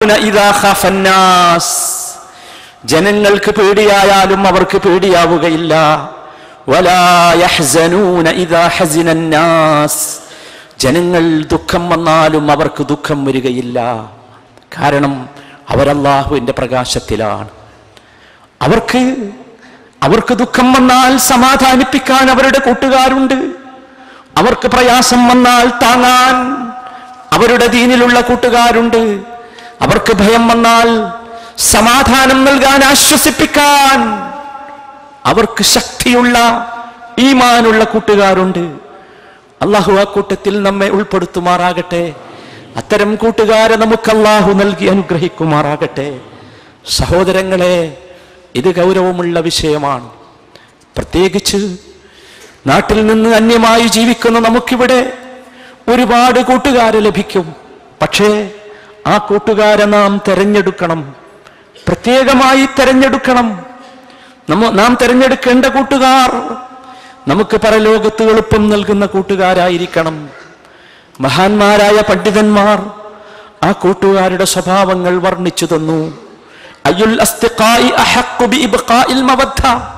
ഇദാ ഖാഫന്നാസ്. ജനങ്ങൾക്ക് പേടിയായാലും അവർക്ക് പേടിയാവുകയില്ല വലാ യഹ്സനൂന ഇദാ ഹസിനന്നാസ്. ജനങ്ങൾ ദുഃഖം വന്നാലും അവർക്ക് ദുഃഖം വരികയില്ല കാരണം അവരല്ലാഹുവിന്റെ പ്രകാശത്തിലാണ് അവർക്ക് അവർക്ക് ദുഃഖം വന്നാൽ സമാധാനിപ്പിക്കാൻ അവരുടെ കൂട്ടുകാരുണ്ട് അവർക്ക് പ്രയാസം വന്നാൽ താങ്ങാൻ അവരുടെ ദീനിലുള്ള കൂട്ടുകാരുണ്ട് അവർക്ക് ഭയം വന്നാൽ സമാധാനം നൽകാൻ ആശ്വസിപ്പിക്കാൻ അവർക്ക് ശക്തിയുള്ള ഈമാനുള്ള കൂട്ടുകാരുണ്ട് അള്ളാഹു ആ കൂട്ടത്തിൽ നമ്മെ ഉൾപ്പെടുത്തുമാറാകട്ടെ അത്തരം കൂട്ടുകാരെ നമുക്ക് അള്ളാഹു നൽകി അനുഗ്രഹിക്കുമാറാകട്ടെ സഹോദരങ്ങളെ ഇത് ഗൗരവമുള്ള വിഷയമാണ് പ്രത്യേകിച്ച് നാട്ടിൽ നിന്ന് അന്യമായി ജീവിക്കുന്ന നമുക്കിവിടെ ഒരുപാട് കൂട്ടുകാരെ ലഭിക്കും പക്ഷേ ആ കൂട്ടുകാരെ നാം തെരഞ്ഞെടുക്കണം പ്രത്യേകമായി തെരഞ്ഞെടുക്കണം നമ്മ നാം തെരഞ്ഞെടുക്കേണ്ട കൂട്ടുകാർ നമുക്ക് പരലോകത്ത് എളുപ്പം നൽകുന്ന കൂട്ടുകാരായിരിക്കണം മഹാന്മാരായ പണ്ഡിതന്മാർ ആ കൂട്ടുകാരുടെ സ്വഭാവങ്ങൾ വർണ്ണിച്ചു തന്നു അയ്യുൽ അസ്തിഖായി അഹഖു ബിഇബ്ഖാഇൽ മവദ്ദ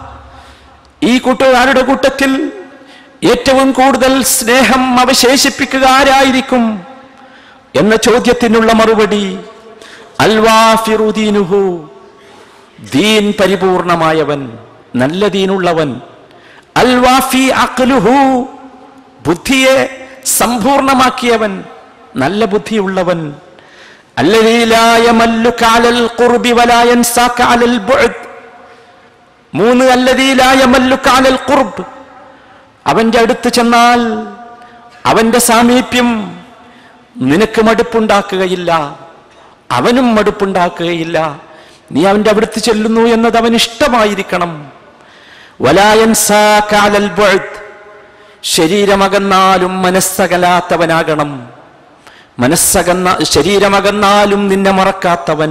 ഈ കൂട്ടുകാരുടെ കൂട്ടത്തിൽ ഏറ്റവും കൂടുതൽ സ്നേഹം അവശേഷിപ്പിക്കുക ആരായിരിക്കും എന്ന ചോദ്യത്തിനുള്ള മറുപടി അൽവാഫിറുദീനുഹു ദീൻ പരിപൂർണമായവൻ നല്ല ദീനുള്ളവൻ അൽവാഫി അഖ്ലുഹു ബുദ്ധിയെ സമ്പൂർണമാക്കിയവൻ നല്ല ബുദ്ധിയുള്ളവൻ الذي لا يملك على القرب ولا ينساك على البعد മൂന്ന് الذي لا يملك على القرب അവന്റെ അടുത്ത് ചെന്നാൽ അവന്റെ സാമീപ്യം നിനക്ക് മടുപ്പുണ്ടാക്കുകയില്ല അവനും മടുപ്പുണ്ടാക്കുകയില്ല നീ അവന്റെ അടുത്ത് ചെല്ലുന്നു എന്നത് അവന് ഇഷ്ടമായിരിക്കണം വലായൻസാക അലൽ ബുഅദ്. ശരീരമകന്നാലും മനസ്സകലാത്തവനാകണം മനസ്സകന്ന ശരീരമകന്നാലും നിന്നെ മറക്കാത്തവൻ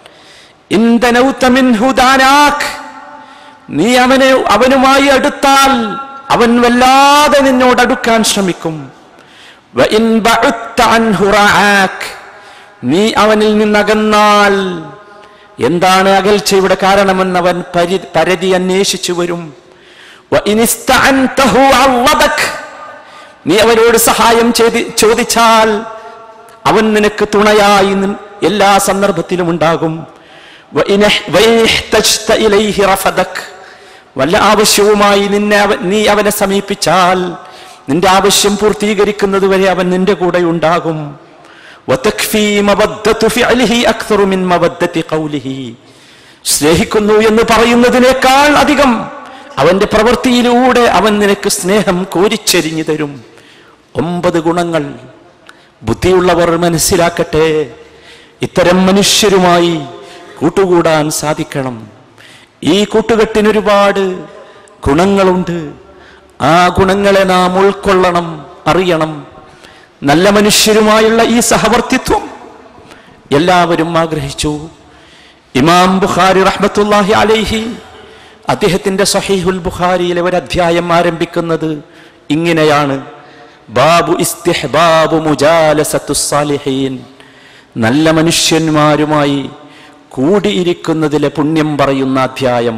ഇന്ധനൗത മിൻഹു ദാനാക്. നീ അവനെ അവനുമായി അടുത്താൽ അവൻ വല്ലാതെ നിന്നോട് അടുക്കാൻ ശ്രമിക്കും വഇൻ ബഅദ്ത അൻഹു റആക്. നീ അവനിൽ നിന്നകന്നാൽ എന്താണ് അകൽച്ചയുടെ കാരണമെന്നവൻ പരി പരതി അന്വേഷിച്ചു വരും വഇൻ ഇസ്തഅൻതഹു അവദക്. നീ അവനോട് സഹായം ചെയ്തി ചോദിച്ചാൽ അവൻ നിനക്ക് തുണയായി നിൻ- എല്ലാ സന്ദർഭത്തിലും ഉണ്ടാകും വഇൻ ഇഹ്- വഇൻ ഇഹ്തജ്ത ഇലൈഹി റഫദക്. വല്ല ആവശ്യവുമായി നിന്നെ അവൻ നീ അവനെ സമീപിച്ചാൽ നിന്റെ ആവശ്യം പൂർത്തീകരിക്കുന്നത് വരെ അവൻ നിന്റെ കൂടെ ഉണ്ടാകും വതക്ഫീ മവദ്ദത്തു ഫിഅലിഹി അക്തറു മിൻ മവദ്ദത്തി ഖൗലിഹി. സ്നേഹിക്കുന്നു എന്ന് പറയുന്നതിനേക്കാൾ അധികം അവന്റെ പ്രവൃത്തിയിലൂടെ അവൻ നിനക്ക് സ്നേഹം കോരിച്ചെരിഞ്ഞു തരും ഒമ്പത് ഗുണങ്ങൾ ബുദ്ധിയുള്ളവർ മനസ്സിലാക്കട്ടെ ഇത്തരം മനുഷ്യരുമായി കൂട്ടുകൂടാൻ സാധിക്കണം ഈ കൂട്ടുകെട്ടിന് ഒരുപാട് ഗുണങ്ങളുണ്ട് ആ ഗുണങ്ങളെ നാം ഉൾക്കൊള്ളണം അറിയണം നല്ല മനുഷ്യരുമായുള്ള ഈ സഹവർത്തിത്വം എല്ലാവരും ആഗ്രഹിച്ചു ഇമാം ബുഖാരി റഹ്മത്തുല്ലാഹി അലൈഹി അദ്ദേഹത്തിന്റെ സഹീഹുൽ ബുഖാരിയിലെ ഒരു അധ്യായം ആരംഭിക്കുന്നത് ഇങ്ങനെയാണ് ബാബു ഇസ്തിഹ്ബാബു മുജാലസത്തു സാലിഹീൻ നല്ല മനുഷ്യന്മാരുമായി കൂടിയിരിക്കുന്നതിലെ പുണ്യം പറയുന്ന അധ്യായം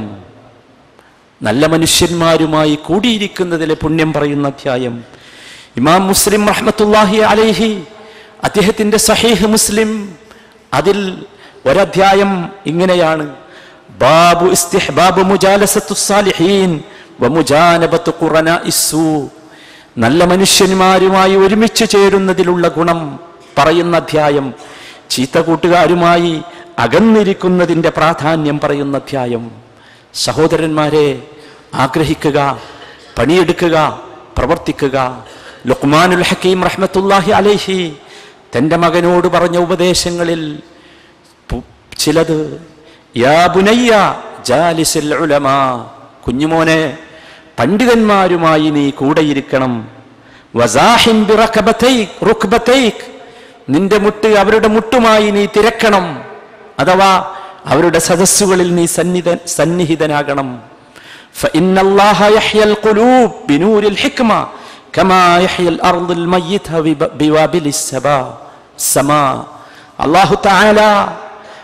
നല്ല മനുഷ്യന്മാരുമായി കൂടിയിരിക്കുന്നതിലെ പുണ്യം പറയുന്ന അധ്യായം ഇമാം മുസ്ലിം റഹ്മത്തുല്ലാഹി അലൈഹി അദ്ദേഹത്തിന്റെ സഹീഹ് മുസ്ലിം അതിൽ ഒരധ്യായം ഇങ്ങനെയാണ് ബാബു ഇസ്തിഹ്ബാബു മുജാലസത്തു സാലിഹീൻ വമുജാനബത്തു ഖുറനാഇസ്സൂ നല്ല മനുഷ്യന്മാരുമായി ഒരുമിച്ച് ചേരുന്നതിലുള്ള ഗുണം പറയുന്ന അധ്യായം ചീത്ത കൂട്ടുകാരുമായി അകന്നിരിക്കുന്നതിന്റെ പ്രാധാന്യം പറയുന്ന അധ്യായം സഹോദരന്മാരെ ആഗ്രഹിക്കുക പണിയെടുക്കുക പ്രവർത്തിക്കുക ലുക്മാനുൽ ഹക്കീം റഹ്മത്തുല്ലാഹി അലൈഹി തൻ്റെ മകനോട് പറഞ്ഞ ഉപദേശങ്ങളിൽ പു- ചിലത് യാ ബുനയ്യ ജാലിസിൽ ഉലമാ കുഞ്ഞുമോനെ പണ്ഡിതന്മാരുമായി നീ കൂടെയിരിക്കണം വസാഹിം ബിറകബതൈക് റുക്ബതൈക് നിന്റെ മുട്ട് അവരുടെ മുട്ടുമായി നീ തിരക്കണം അഥവാ അവരുടെ സദസ്സുകളിൽ നീ സന്നിധ സന്നിഹിതനാകണം فإن الله يحيي القلوب بنور الحكمة كما يحيي الأرض الميتة بب- بوابل السبا السماء الله تعالى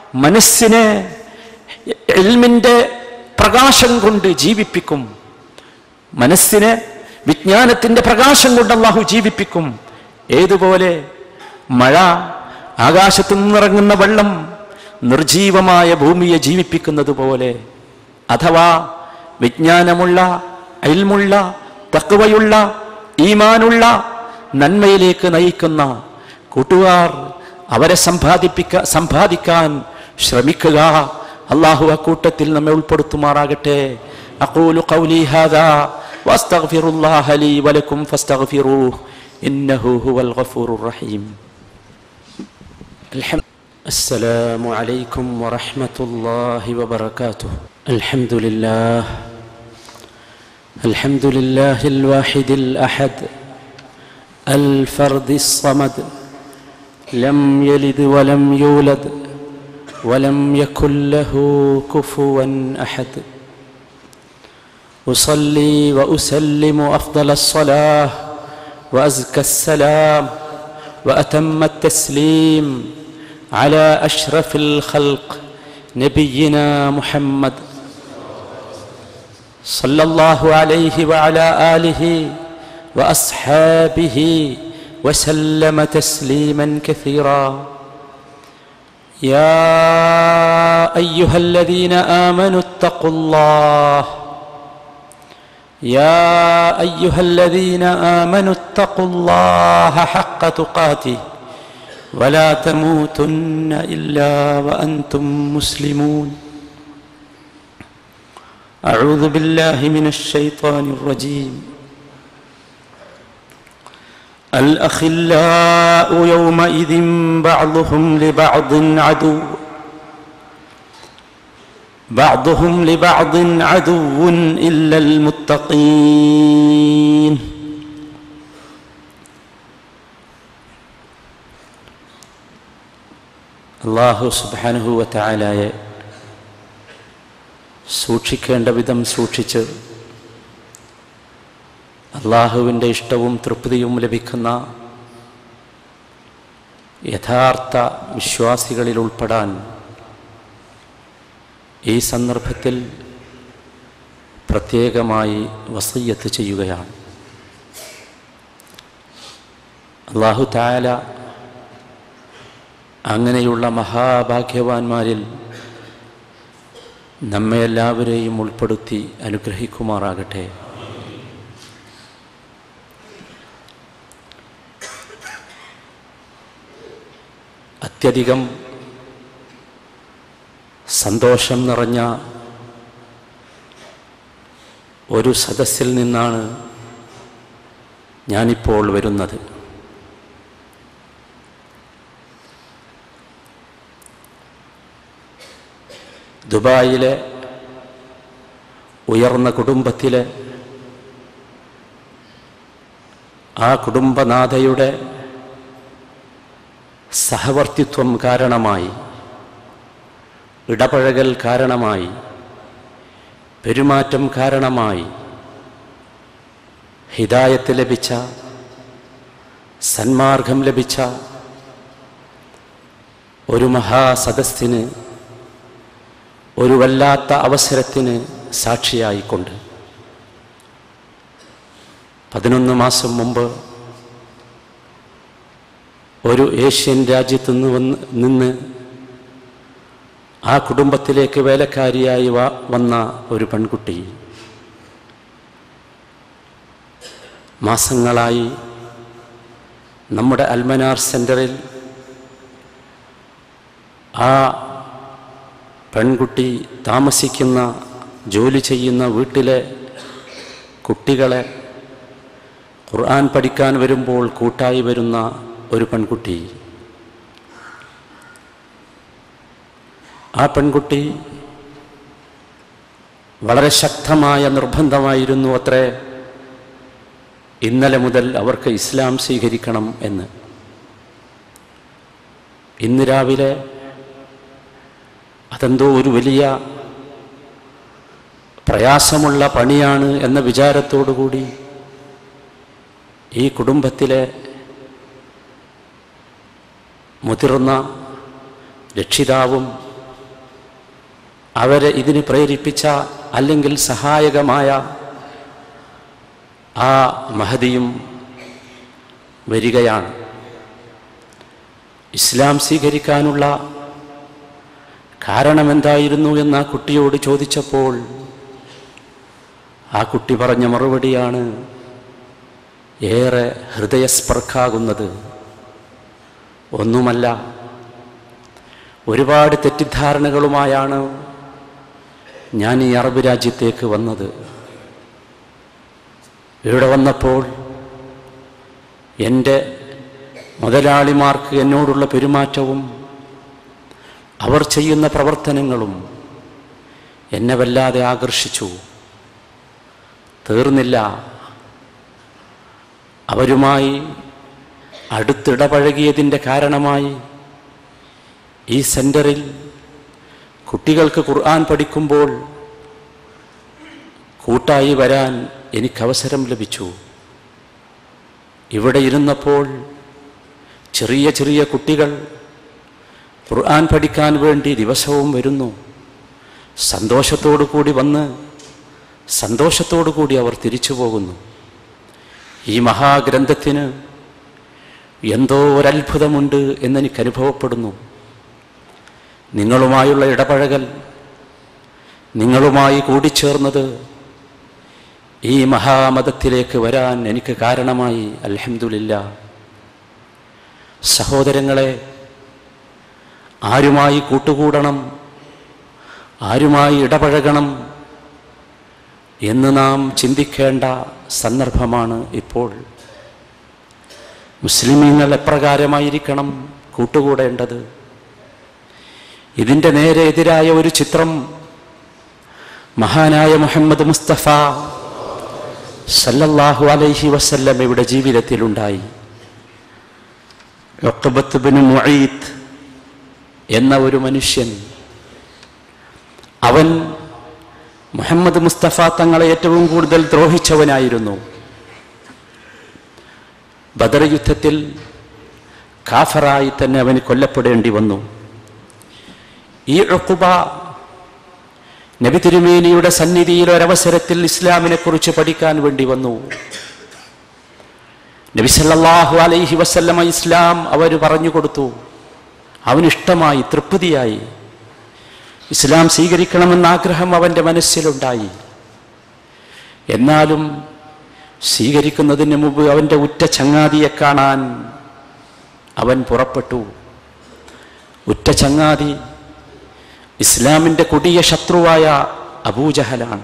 മനസ്സിനെ എൽമിൻ്റെ പ്രകാശം കൊണ്ട് ജീവിപ്പിക്കും മനസ്സിനെ വിജ്ഞാനത്തിൻ്റെ പ്രകാശം കൊണ്ട് അള്ളാഹു ജീവിപ്പിക്കും ഏതുപോലെ മഴ ആകാശത്തു നിന്നിറങ്ങുന്ന വെള്ളം നിർജീവമായ ഭൂമിയെ ജീവിപ്പിക്കുന്നത് പോലെ അഥവാ വിജ്ഞാനമുള്ള അയൽമുള്ള തക്കവയുള്ള ഈമാനുള്ള നന്മയിലേക്ക് നയിക്കുന്ന കൂട്ടുകാർ അവരെ സമ്പാദിപ്പിക്ക സമ്പാദിക്കാൻ ശ്രമിക്കുക അള്ളാഹു ആ കൂട്ടത്തിൽ നമ്മെ ഉൾപ്പെടുത്തുമാറാകട്ടെ അഖൂലു ഖൗലി ഹാദാ വസ്തഗ്ഫിറുല്ലാഹ ലീ വലക്കും ഫസ്തഗ്ഫിറൂഹ് ഇന്നഹു ഹുവൽ ഗഫൂറുർ റഹീം الحمد السلام عليكم ورحمة الله وبركاته الحمد لله الحمد لله الواحد الأحد الفرد الصمد لم يلد ولم يولد ولم يكن له كفوا أحد أصلي وأسلم أفضل الصلاة وأزكى السلام وأتم التسليم على أشرف الخلق نبينا محمد صلى الله عليه وعلى آله وأصحابه وسلم تسليما كثيرا يا أيها الذين آمنوا اتقوا الله يا أيها الذين آمنوا اتقوا الله حق تقاته ولا تموتن إلا وأنتم مسلمون أعوذ بالله من الشيطان الرجيم الأخلاء يومئذ بعضهم لبعض عدو بعضهم لبعض عدو إلا المتقين അള്ളാഹു സുബാനുഹുവ താലായെ സൂക്ഷിക്കേണ്ട വിധം സൂക്ഷിച്ച് അള്ളാഹുവിൻ്റെ ഇഷ്ടവും തൃപ്തിയും ലഭിക്കുന്ന യഥാർത്ഥ വിശ്വാസികളിൽ ഉൾപ്പെടാൻ ഈ സന്ദർഭത്തിൽ പ്രത്യേകമായി വസയ്യത്ത് ചെയ്യുകയാണ് അള്ളാഹു താല അങ്ങനെയുള്ള മഹാഭാഗ്യവാന്മാരിൽ നമ്മെ എല്ലാവരെയും ഉൾപ്പെടുത്തി അനുഗ്രഹിക്കുമാറാകട്ടെ അത്യധികം സന്തോഷം നിറഞ്ഞ ഒരു സദസ്സിൽ നിന്നാണ് ഞാനിപ്പോൾ വരുന്നത് ദുബായിലെ ഉയർന്ന കുടുംബത്തിലെ ആ കുടുംബനാഥയുടെ സഹവർത്തിത്വം കാരണമായി ഇടപഴകൽ കാരണമായി പെരുമാറ്റം കാരണമായി ഹിദായത്ത് ലഭിച്ച സന്മാർഗം ലഭിച്ച ഒരു മഹാസദസ്സിന് ഒരു വല്ലാത്ത അവസരത്തിന് സാക്ഷിയായിക്കൊണ്ട് പതിനൊന്ന് മാസം മുമ്പ് ഒരു ഏഷ്യൻ രാജ്യത്തു നിന്ന് വന്ന് നിന്ന് ആ കുടുംബത്തിലേക്ക് വേലക്കാരിയായി വ- വന്ന ഒരു പെൺകുട്ടി മാസങ്ങളായി നമ്മുടെ അൽമനാർ സെൻറ്ററിൽ ആ പെൺകുട്ടി താമസിക്കുന്ന ജോലി ചെയ്യുന്ന വീട്ടിലെ കുട്ടികളെ ഖുർആൻ പഠിക്കാൻ വരുമ്പോൾ കൂട്ടായി വരുന്ന ഒരു പെൺകുട്ടി ആ പെൺകുട്ടി വളരെ ശക്തമായ നിർബന്ധമായിരുന്നു അത്രേ ഇന്നലെ മുതൽ അവർക്ക് ഇസ്ലാം സ്വീകരിക്കണം എന്ന് ഇന്ന് രാവിലെ അതെന്തോ ഒരു വലിയ പ്രയാസമുള്ള പണിയാണ് എന്ന വിചാരത്തോടു കൂടി ഈ കുടുംബത്തിലെ മുതിർന്ന രക്ഷിതാവും അവരെ ഇതിന് പ്രേരിപ്പിച്ച അല്ലെങ്കിൽ സഹായകമായ ആ മഹതിയും വരികയാണ് ഇസ്ലാം സ്വീകരിക്കാനുള്ള കാരണമെന്തായിരുന്നു എന്ന് ആ കുട്ടിയോട് ചോദിച്ചപ്പോൾ ആ കുട്ടി പറഞ്ഞ മറുപടിയാണ് ഏറെ ഹൃദയസ്പർക്കാകുന്നത് ഒന്നുമല്ല ഒരുപാട് തെറ്റിദ്ധാരണകളുമായാണ് ഞാൻ ഈ അറബ് രാജ്യത്തേക്ക് വന്നത് ഇവിടെ വന്നപ്പോൾ എൻ്റെ മുതലാളിമാർക്ക് എന്നോടുള്ള പെരുമാറ്റവും അവർ ചെയ്യുന്ന പ്രവർത്തനങ്ങളും എന്നെ വല്ലാതെ ആകർഷിച്ചു തീർന്നില്ല അവരുമായി അടുത്തിടപഴകിയതിൻ്റെ കാരണമായി ഈ സെൻറ്ററിൽ കുട്ടികൾക്ക് ഖുർആൻ പഠിക്കുമ്പോൾ കൂട്ടായി വരാൻ എനിക്ക് അവസരം ലഭിച്ചു ഇവിടെ ഇരുന്നപ്പോൾ ചെറിയ ചെറിയ കുട്ടികൾ ഖുർആൻ പഠിക്കാൻ വേണ്ടി ദിവസവും വരുന്നു സന്തോഷത്തോടു കൂടി വന്ന് സന്തോഷത്തോടു കൂടി അവർ തിരിച്ചു പോകുന്നു ഈ മഹാഗ്രന്ഥത്തിന് എന്തോ ഒരത്ഭുതമുണ്ട് എന്നെനിക്ക് അനുഭവപ്പെടുന്നു നിങ്ങളുമായുള്ള ഇടപഴകൽ നിങ്ങളുമായി കൂടിച്ചേർന്നത് ഈ മഹാമതത്തിലേക്ക് വരാൻ എനിക്ക് കാരണമായി അൽഹംദുലില്ല സഹോദരങ്ങളെ ആരുമായി കൂട്ടുകൂടണം ആരുമായി ഇടപഴകണം എന്ന് നാം ചിന്തിക്കേണ്ട സന്ദർഭമാണ് ഇപ്പോൾ മുസ്ലിമീങ്ങൾ എപ്രകാരമായിരിക്കണം കൂട്ടുകൂടേണ്ടത് ഇതിൻ്റെ നേരെ എതിരായ ഒരു ചിത്രം മഹാനായ മുഹമ്മദ് മുസ്തഫ സല്ലല്ലാഹു അലൈഹി വസല്ലമയുടെ ജീവിതത്തിലുണ്ടായി ഒക്കബത്ത് ബിൻ മുഈത്ത് എന്ന ഒരു മനുഷ്യൻ അവൻ മുഹമ്മദ് മുസ്തഫ തങ്ങളെ ഏറ്റവും കൂടുതൽ ദ്രോഹിച്ചവനായിരുന്നു ബദർ യുദ്ധത്തിൽ കാഫറായി തന്നെ അവന് കൊല്ലപ്പെടേണ്ടി വന്നു ഈ ഉഖുബ നബി തിരുമേനിയുടെ സന്നിധിയിൽ ഒരവസരത്തിൽ ഇസ്ലാമിനെ കുറിച്ച് പഠിക്കാൻ വേണ്ടി വന്നു നബി സല്ലല്ലാഹു അലൈഹി വസല്ലമ ഇസ്ലാം അവർ പറഞ്ഞു കൊടുത്തു അവനിഷ്ടമായി തൃപ്തിയായി ഇസ്ലാം സ്വീകരിക്കണമെന്ന ആഗ്രഹം അവൻ്റെ മനസ്സിലുണ്ടായി എന്നാലും സ്വീകരിക്കുന്നതിന് മുമ്പ് അവൻ്റെ ഉറ്റ ചങ്ങാതിയെ കാണാൻ അവൻ പുറപ്പെട്ടു ഉറ്റ ചങ്ങാതി ഇസ്ലാമിൻ്റെ കൊടിയ ശത്രുവായ അബൂജഹലാണ്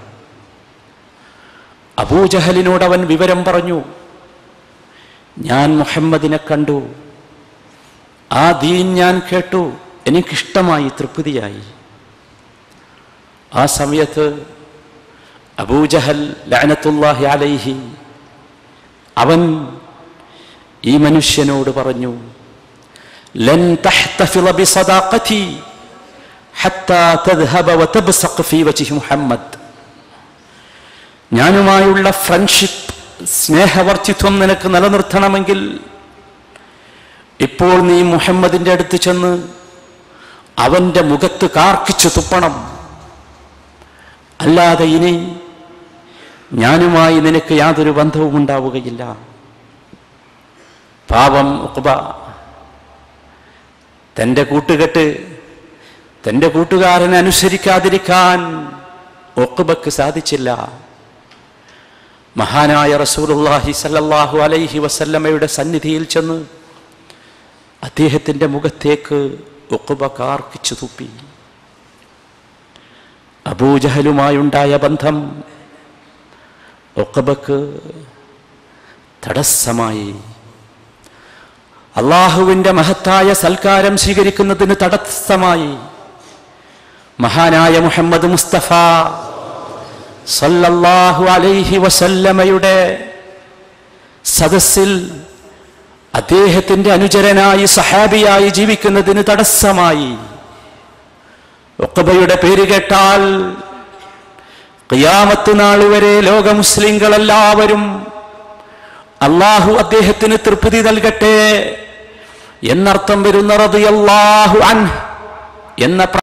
അബൂജഹലിനോട് അവൻ വിവരം പറഞ്ഞു ഞാൻ മുഹമ്മദിനെ കണ്ടു ആ ദീൻ ഞാൻ കേട്ടു എനിക്കിഷ്ടമായി തൃപ്തിയായി ആ സമയത്ത് അബൂജഹൽ ലഅനത്തുല്ലാഹി അലൈഹി അവൻ ഈ മനുഷ്യനോട് പറഞ്ഞു ലൻ തഹ്തഫിള ബിസദാഖതി ഹത്താ തദ്ഹബ വതബ്സഖ് ഫീ വജ്ഹി മുഹമ്മദ് ഞാനുമായുള്ള ഫ്രണ്ട്ഷിപ്പ് സ്നേഹവർത്തിത്വം നിനക്ക് നിലനിർത്തണമെങ്കിൽ ഇപ്പോൾ നീ മുഹമ്മദിന്റെ അടുത്ത് ചെന്ന് അവന്റെ മുഖത്ത് കാർക്കിച്ചു തുപ്പണം അല്ലാതെ ഇനി ഞാനുമായി നിനക്ക് യാതൊരു ബന്ധവും ഉണ്ടാവുകയില്ല പാപം ഉഖബ തൻ്റെ കൂട്ടുകെട്ട് തൻ്റെ കൂട്ടുകാരനെ അനുസരിക്കാതിരിക്കാൻ ഒക്കുബക്ക് സാധിച്ചില്ല മഹാനായ റസൂലുള്ളാഹി സല്ലല്ലാഹു അലൈഹി വസല്ലമയുടെ സന്നിധിയിൽ ചെന്ന് അദ്ദേഹത്തിൻ്റെ മുഖത്തേക്ക് ഒക്കുബ കാർക്കിച്ചു തുപ്പി അബൂജഹലുമായുണ്ടായ ബന്ധം ഒക്കബക്ക് തടസ്സമായി അള്ളാഹുവിൻ്റെ മഹത്തായ സൽക്കാരം സ്വീകരിക്കുന്നതിന് തടസ്സമായി മഹാനായ മുഹമ്മദ് മുസ്തഫ സല്ലല്ലാഹു അലൈഹി വസല്ലമയുടെ സദസ്സിൽ അദ്ദേഹത്തിൻ്റെ അനുചരനായി സഹാബിയായി ജീവിക്കുന്നതിന് തടസ്സമായി ഒക്കബയുടെ പേര് കേട്ടാൽ ഖിയാമത്ത് നാൾ വരെ ലോക മുസ്ലിങ്ങളെല്ലാവരും അള്ളാഹു അദ്ദേഹത്തിന് തൃപ്തി നൽകട്ടെ എന്നർത്ഥം വരുന്ന റളിയല്ലാഹു അൻഹ് എന്ന